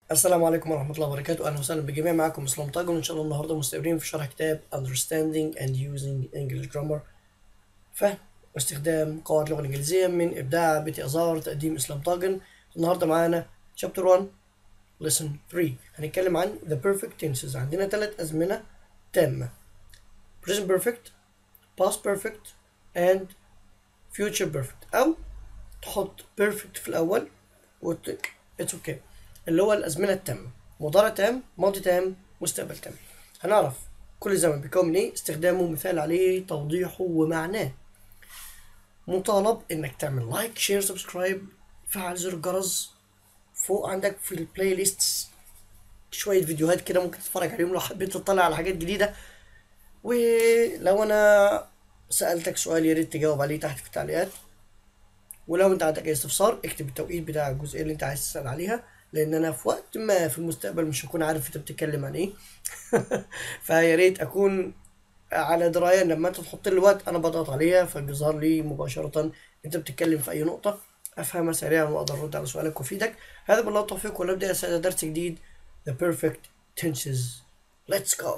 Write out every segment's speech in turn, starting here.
السلام عليكم ورحمة الله وبركاته أهلا وسهلا بالجميع معكم اسلام طاجن وإن شاء الله النهاردة مستمرين في شرح كتاب Understanding and Using English Grammar فهم واستخدام قواعد اللغة الإنجليزية من إبداع بيتي أزار تقديم إسلام طاجن النهاردة معانا Chapter 1 Lesson 3 هنتكلم عن The Perfect Tenses عندنا ثلاث أزمنة تامة Present Perfect Past Perfect and Future Perfect أو تحط Perfect في الأول وت... It's okay اللي هو الأزمنة التامة مضارع تام ماضي تام مستقبل تام هنعرف كل زمن بيكون من ايه استخدامه مثال عليه توضيحه ومعناه مطالب انك تعمل لايك شير سبسكرايب فعل زر الجرس فوق عندك في البلاي ليست شوية فيديوهات كده ممكن تتفرج عليهم لو حبيت تطلع على حاجات جديدة ولو انا سألتك سؤال يا ريت تجاوب عليه تحت في التعليقات ولو انت عندك اي استفسار اكتب التوقيت بتاع الجزئيه اللي انت عايز تسال عليها لان انا في وقت ما في المستقبل مش هكون عارف انت بتتكلم عن ايه فيا ريت اكون على درايه ان لما انت تحط لي الوقت انا بضغط عليها فبيظهر لي مباشره انت بتتكلم في اي نقطه افهمها سريعا واقدر ارد على سؤالك وافيدك هذا بالله التوفيق ونبدا يا ساده درس جديد The Perfect Tenses Let's go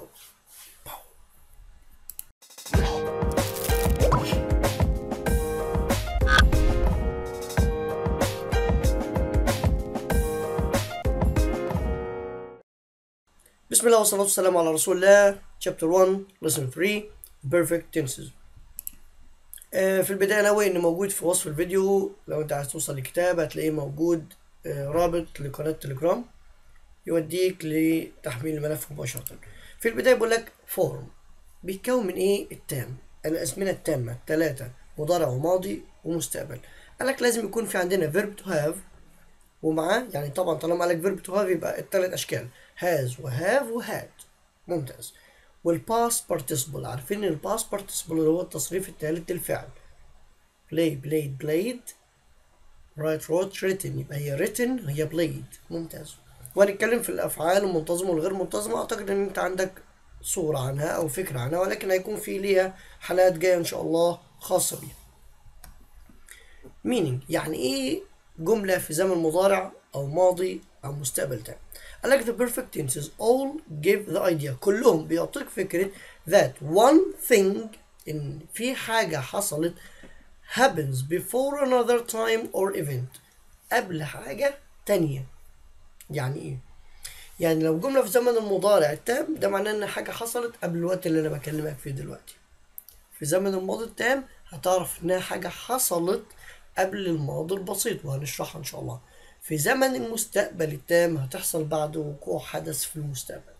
بسم الله والصلاة والسلام على رسول الله Chapter 1 Lesson 3 Perfect Tenses آه في البداية ناوي إن موجود في وصف الفيديو لو أنت عايز توصل لكتاب هتلاقيه موجود آه رابط لقناة تليجرام يوديك لتحميل الملف مباشرة في البداية بيقول لك فورم بيتكون من إيه التام الأزمنة التامة ثلاثة مضارع وماضي ومستقبل قال لك لازم يكون في عندنا verb to have ومعاه يعني طبعا طالما قالك فيرب تو هاف يبقى الثلاث اشكال هاز وهاف وهاد ممتاز والباست بارتيسيبل عارفين ان الباست بارتيسيبل اللي هو التصريف الثالث للفعل بلاي بلايد بلايد رايت روت written يبقى هي written هي بلايد ممتاز وهنتكلم في الافعال المنتظمه والغير منتظمه اعتقد ان انت عندك صوره عنها او فكره عنها ولكن هيكون في ليها حلقات جايه ان شاء الله خاصه بيها meaning يعني ايه جملة في زمن مضارع أو ماضي أو مستقبل تام. قال لك the perfect tenses all give the idea كلهم بيعطيك فكرة that one thing إن في حاجة حصلت happens before another time or event قبل حاجة تانية. يعني إيه؟ يعني لو جملة في زمن المضارع التام ده معناه إن حاجة حصلت قبل الوقت اللي أنا بكلمك فيه دلوقتي. في زمن الماضي التام هتعرف إنها حاجة حصلت قبل الماضي البسيط وهنشرحها ان شاء الله في زمن المستقبل التام هتحصل بعد وقوع حدث في المستقبل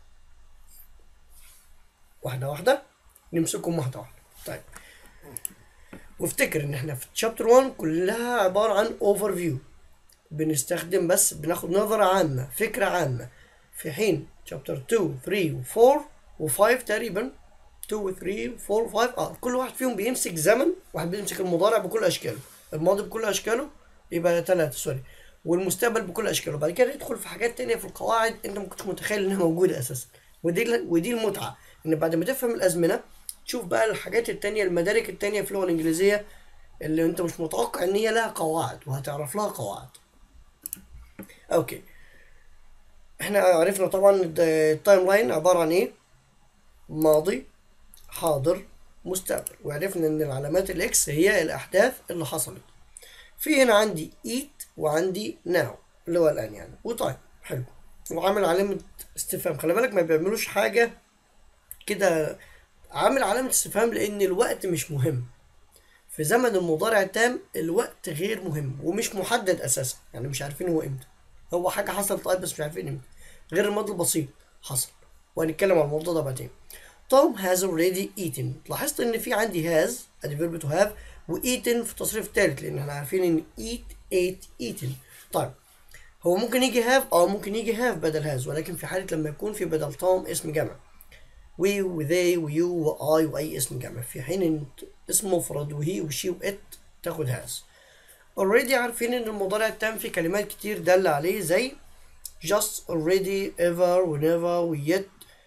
واحدة واحدة نمسكهم واحدة واحدة طيب وافتكر ان احنا في تشابتر 1 كلها عبارة عن اوفر فيو بنستخدم بس بناخد نظرة عامة فكرة عامة في حين تشابتر 2 3 و4 و5 تقريبا 2 و 3 و 4 و 5 اه كل واحد فيهم بيمسك زمن واحد بيمسك المضارع بكل اشكاله الماضي بكل اشكاله يبقى ثلاثة سوري والمستقبل بكل اشكاله بعد كده يدخل في حاجات تانية في القواعد انت ما كنتش متخيل انها موجودة اساسا ودي ودي المتعة ان بعد ما تفهم الازمنة تشوف بقى الحاجات التانية المدارك التانية في اللغة الانجليزية اللي انت مش متوقع ان هي لها قواعد وهتعرف لها قواعد اوكي احنا عرفنا طبعا التايم لاين عبارة عن ايه ماضي حاضر مستقبل وعرفنا ان العلامات الاكس هي الاحداث اللي حصلت في هنا عندي eat وعندي now اللي هو الان يعني وطيب حلو وعامل علامة استفهام خلي بالك ما بيعملوش حاجة كده عامل علامة استفهام لأن الوقت مش مهم في زمن المضارع التام الوقت غير مهم ومش محدد أساسا يعني مش عارفين هو إمتى هو حاجة حصلت طيب بس مش عارفين إمتى غير الماضي البسيط حصل وهنتكلم عن الموضوع ده بعدين توم has already eaten لاحظت ان في عندي has ادي verb to have و eaten في التصريف الثالث لان احنا عارفين ان eat ate eaten طيب هو ممكن يجي have اه ممكن يجي have بدل has ولكن في حالة لما يكون في بدل توم اسم جمع we و they و you و I واي اسم جمع في حين ان اسم مفرد وهي وشي وات تاخد has already عارفين ان المضارع التام في كلمات كتير دل عليه زي just already ever whenever و yet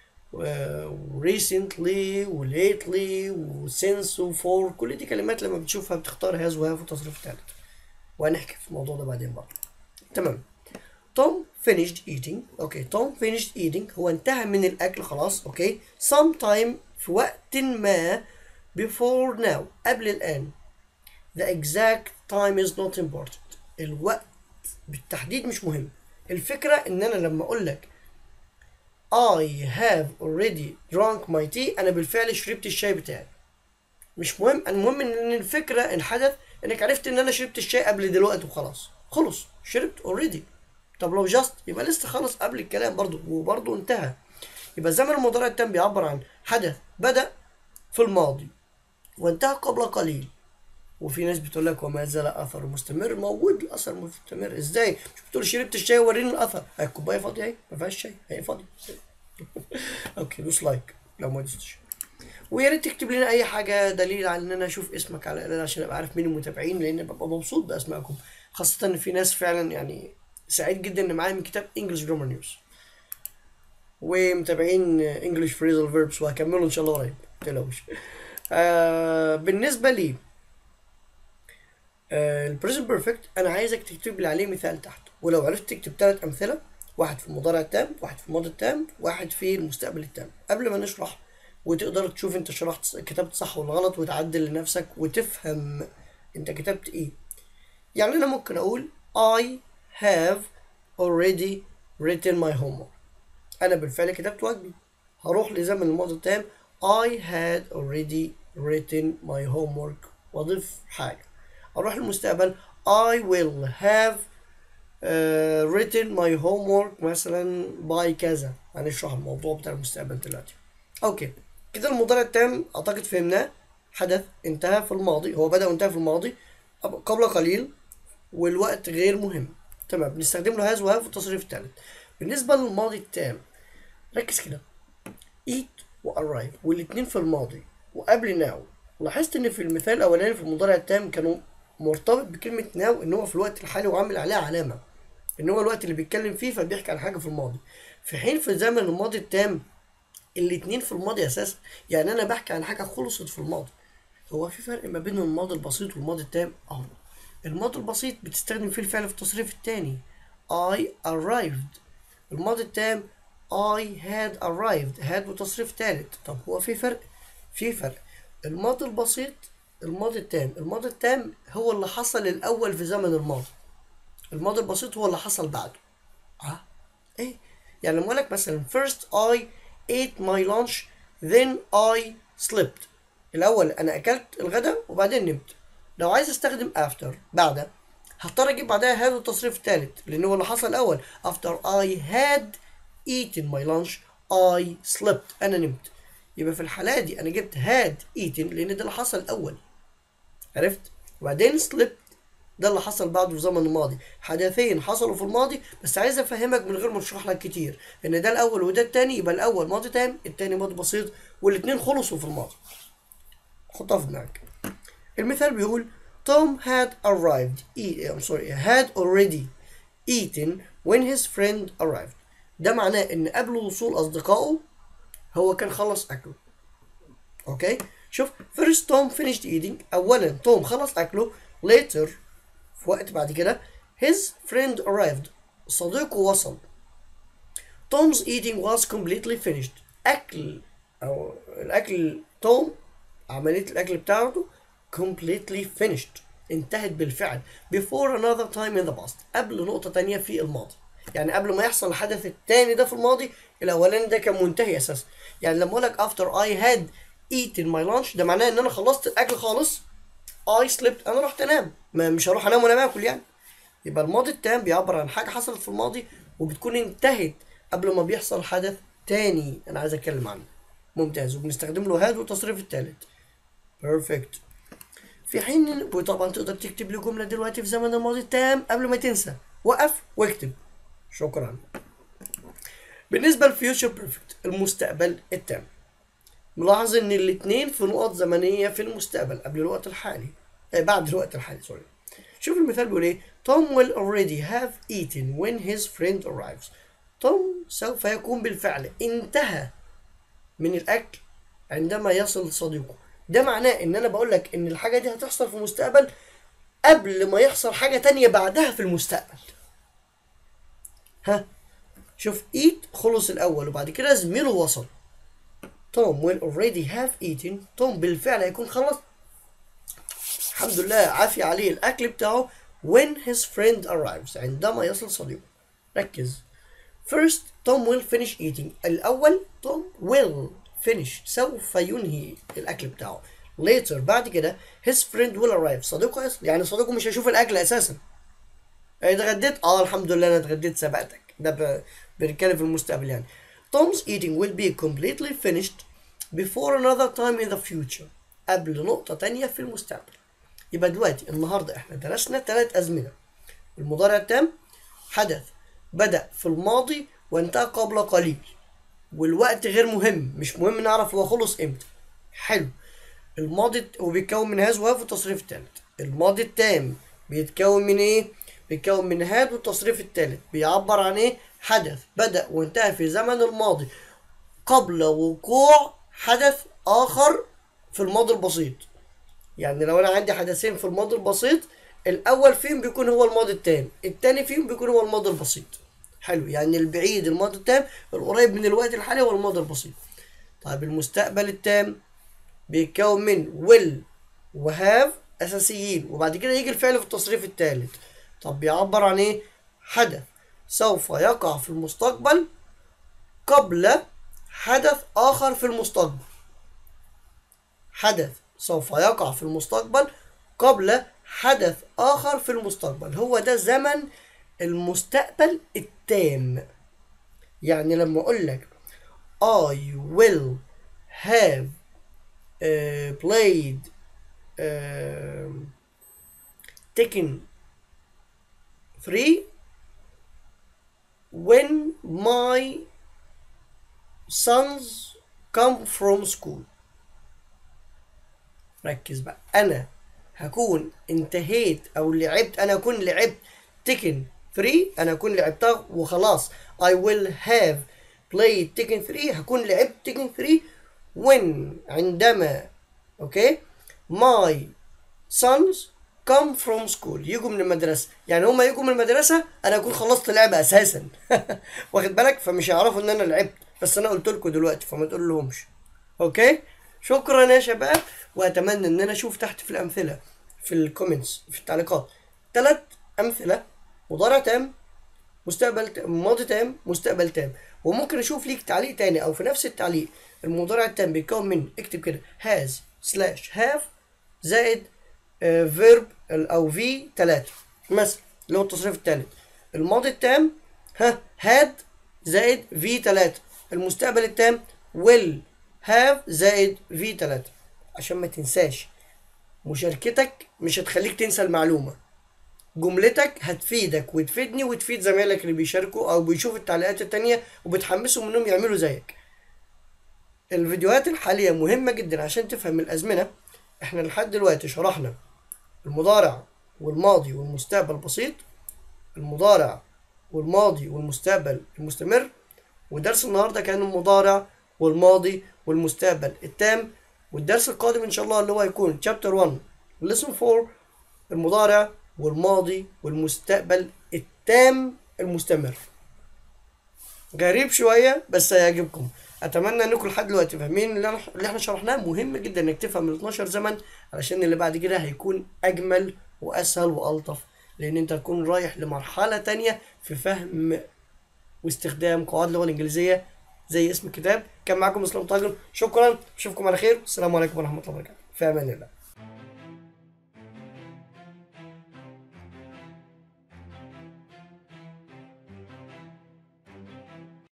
recently و lately و since و for كل دي كلمات لما بتشوفها بتختار هاز وهاف وتصريف ثالث وهنحكي في الموضوع ده بعدين برضه تمام توم finished eating اوكي توم finished eating هو انتهى من الاكل خلاص اوكي sometime في وقت ما before now قبل الان the exact time is not important الوقت بالتحديد مش مهم الفكرة ان انا لما اقول لك I have already drunk my tea انا بالفعل شربت الشاي بتاعي مش مهم المهم ان الفكرة الحدث انك عرفت ان انا شربت الشاي قبل دلوقتي وخلاص خلص شربت اوريدي طب لو جاست يبقى لسه خلص قبل الكلام برضو وبرضو انتهى يبقى الزمن المضارع التام بيعبر عن حدث بدأ في الماضي وانتهى قبل قليل وفي ناس بتقول لك وما زال اثر مستمر موجود الاثر مستمر ازاي مش بتقول شربت الشاي وريني الاثر هي الكوبايه فاضيه اهي ما فيهاش شاي هي فاضيه اوكي دوس لايك لو ما دوستش ويا ريت تكتب لنا اي حاجه دليل على ان انا اشوف اسمك على الاقل عشان ابقى عارف مين المتابعين لان ببقى مبسوط باسمائكم خاصه ان في ناس فعلا يعني سعيد جدا ان معايا من كتاب انجلش جرامر نيوز ومتابعين انجلش فريزل فيربس وهكملوا ان شاء الله قريب ما تقلقوش آه بالنسبه لي البريزنت بيرفكت انا عايزك تكتب لي عليه مثال تحت ولو عرفت تكتب ثلاث امثله واحد في المضارع التام واحد في الماضي التام واحد في المستقبل التام قبل ما نشرح وتقدر تشوف انت شرحت كتبت صح ولا غلط وتعدل لنفسك وتفهم انت كتبت ايه يعني انا ممكن اقول I have already written my homework انا بالفعل كتبت واجبي هروح لزمن الماضي التام I had already written my homework واضيف حاجه اروح المستقبل I will have uh, written my homework مثلا by كذا هنشرح الموضوع بتاع المستقبل دلوقتي اوكي كده المضارع التام اعتقد فهمناه حدث انتهى في الماضي هو بدأ وانتهى في الماضي قبل قليل والوقت غير مهم تمام بنستخدم له هاز وهاف في التصريف الثالث بالنسبة للماضي التام ركز كده eat و arrive والاتنين في الماضي وقبل now لاحظت ان في المثال الاولاني في المضارع التام كانوا مرتبط بكلمة ناو ان هو في الوقت الحالي وعامل عليها علامة ان هو الوقت اللي بيتكلم فيه فبيحكي عن حاجة في الماضي في حين في زمن الماضي التام الاتنين في الماضي اساسا يعني انا بحكي عن حاجة خلصت في الماضي هو في فرق ما بين الماضي البسيط والماضي التام اه الماضي البسيط بتستخدم فيه الفعل في التصريف التاني I arrived الماضي التام I had arrived had وتصريف تالت طب هو في فرق في فرق الماضي البسيط الماضي التام الماضي التام هو اللي حصل الأول في زمن الماضي الماضي البسيط هو اللي حصل بعده اه ايه يعني لما لك مثلا first I ate my lunch then I slept الأول أنا أكلت الغداء وبعدين نمت لو عايز استخدم after بعد هضطر اجيب بعدها هذا التصريف الثالث لان هو اللي حصل الاول after I had eaten my lunch I slept انا نمت يبقى في الحالة دي انا جبت had eaten لان ده اللي حصل الاول عرفت وبعدين slept ده اللي حصل بعده في الزمن الماضي حدثين حصلوا في الماضي بس عايز افهمك من غير ما اشرح لك كتير ان ده الاول وده التاني يبقى الاول ماضي تام التاني ماضي بسيط والاتنين خلصوا في الماضي حطها في دماغك المثال بيقول Tom had arrived eat, I'm sorry had already eaten when his friend arrived ده معناه ان قبل وصول اصدقائه هو كان خلص اكله اوكي شوف first Tom finished eating اولا توم خلص اكله later في وقت بعد كده his friend arrived صديقه وصل Tom's eating was completely finished اكل او الاكل توم عمليه الاكل بتاعته completely finished انتهت بالفعل before another time in the past قبل نقطة تانية في الماضي يعني قبل ما يحصل الحدث التاني ده في الماضي الأولاني ده كان منتهي أساسا يعني لما أقول لك after I had eaten my lunch ده معناه إن أنا خلصت الأكل خالص I slept أنا رحت أنام ما مش هروح أنام وأنا باكل يعني يبقى الماضي التام بيعبر عن حاجة حصلت في الماضي وبتكون انتهت قبل ما بيحصل حدث تاني أنا عايز أتكلم عنه ممتاز وبنستخدم له هاد والتصريف التالت بيرفكت في حين وطبعا تقدر تكتب لي جمله دلوقتي في زمن الماضي التام قبل ما تنسى وقف واكتب شكرا بالنسبه للفيوتشر بيرفكت المستقبل التام ملاحظ ان الاثنين في نقط زمنيه في المستقبل قبل الوقت الحالي آه بعد الوقت الحالي سوري شوف المثال بيقول ايه Tom will already have eaten when his friend arrives توم سوف يكون بالفعل انتهى من الاكل عندما يصل صديقه ده معناه ان انا بقول لك ان الحاجه دي هتحصل في المستقبل قبل ما يحصل حاجه تانية بعدها في المستقبل ها شوف eat خلص الاول وبعد كده زميله وصل توم will already have eaten توم بالفعل هيكون خلص الحمد لله عافية عليه الأكل بتاعه when his friend arrives عندما يصل صديقه ركز first توم will finish eating الأول توم will finish سوف ينهي الأكل بتاعه later بعد كده his friend will arrive صديقه يصل يعني صديقه مش هيشوف الأكل أساسا اتغديت اه الحمد لله انا اتغديت سبقتك ده ب... بنتكلم في المستقبل يعني Tom's eating will be completely finished before another time in the future قبل نقطة تانية في المستقبل يبقى دلوقتي النهاردة احنا درسنا ثلاث أزمنة المضارع التام حدث بدأ في الماضي وانتهى قبل قليل والوقت غير مهم مش مهم نعرف هو خلص امتى حلو الماضي وبيتكون من هاز وهاف والتصريف الثالث الماضي التام بيتكون من ايه بيتكون من هاد والتصريف الثالث بيعبر عن ايه حدث بدأ وانتهى في زمن الماضي قبل وقوع حدث آخر في الماضي البسيط يعني لو أنا عندي حدثين في الماضي البسيط الأول فيهم بيكون هو الماضي التام التاني فيهم بيكون هو الماضي البسيط حلو يعني البعيد الماضي التام القريب من الوقت الحالي هو الماضي البسيط طيب المستقبل التام بيتكون من will وهاف أساسيين وبعد كده يجي الفعل في التصريف الثالث طب بيعبر عن ايه حدث سوف يقع في المستقبل قبل حدث آخر في المستقبل حدث سوف يقع في المستقبل قبل حدث آخر في المستقبل هو ده زمن المستقبل التام يعني لما أقول لك I will have uh, played uh, taken three when my sons come from school ركز بقى انا هكون انتهيت او لعبت انا اكون لعبت تكن 3 انا اكون لعبتها وخلاص I will have played تكن 3 هكون لعبت تكن 3 when عندما اوكي my sons come from school يجوا من المدرسة يعني هما يجوا من المدرسة انا اكون خلصت لعبة اساسا واخد بالك فمش هيعرفوا ان انا لعبت بس انا قلت لكم دلوقتي فما تقول لهمش اوكي شكرا يا شباب واتمنى ان انا اشوف تحت في الامثلة في الكومنتس في التعليقات ثلاث امثلة مضارع تام مستقبل ت- ماضي تام مستقبل تام وممكن اشوف ليك تعليق تاني او في نفس التعليق المضارع التام بيتكون من اكتب كده has slash have زائد فيرب او في 3 مثلا اللي هو التصريف الثالث الماضي التام ها had زائد في 3 المستقبل التام will have زائد في 3 عشان ما تنساش مشاركتك مش هتخليك تنسى المعلومة جملتك هتفيدك وتفيدني وتفيد زمايلك اللي بيشاركوا او بيشوفوا التعليقات التانية وبتحمسهم انهم يعملوا زيك الفيديوهات الحالية مهمة جدا عشان تفهم الأزمنة احنا لحد دلوقتي شرحنا المضارع والماضي والمستقبل بسيط المضارع والماضي والمستقبل المستمر ودرس النهارده كان المضارع والماضي والمستقبل التام والدرس القادم ان شاء الله اللي هو هيكون chapter 1 lesson 4 المضارع والماضي والمستقبل التام المستمر غريب شويه بس هيعجبكم اتمنى انكم لحد دلوقتي فاهمين اللي أنا- اللي احنا شرحناه مهم جدا انك تفهم ال 12 زمن علشان اللي بعد كده هيكون اجمل واسهل والطف لان انت هتكون رايح لمرحله تانية في فهم واستخدام قواعد اللغه الانجليزيه زي اسم الكتاب كان معاكم اسلام طاجر شكرا اشوفكم على خير السلام عليكم ورحمه الله وبركاته في امان الله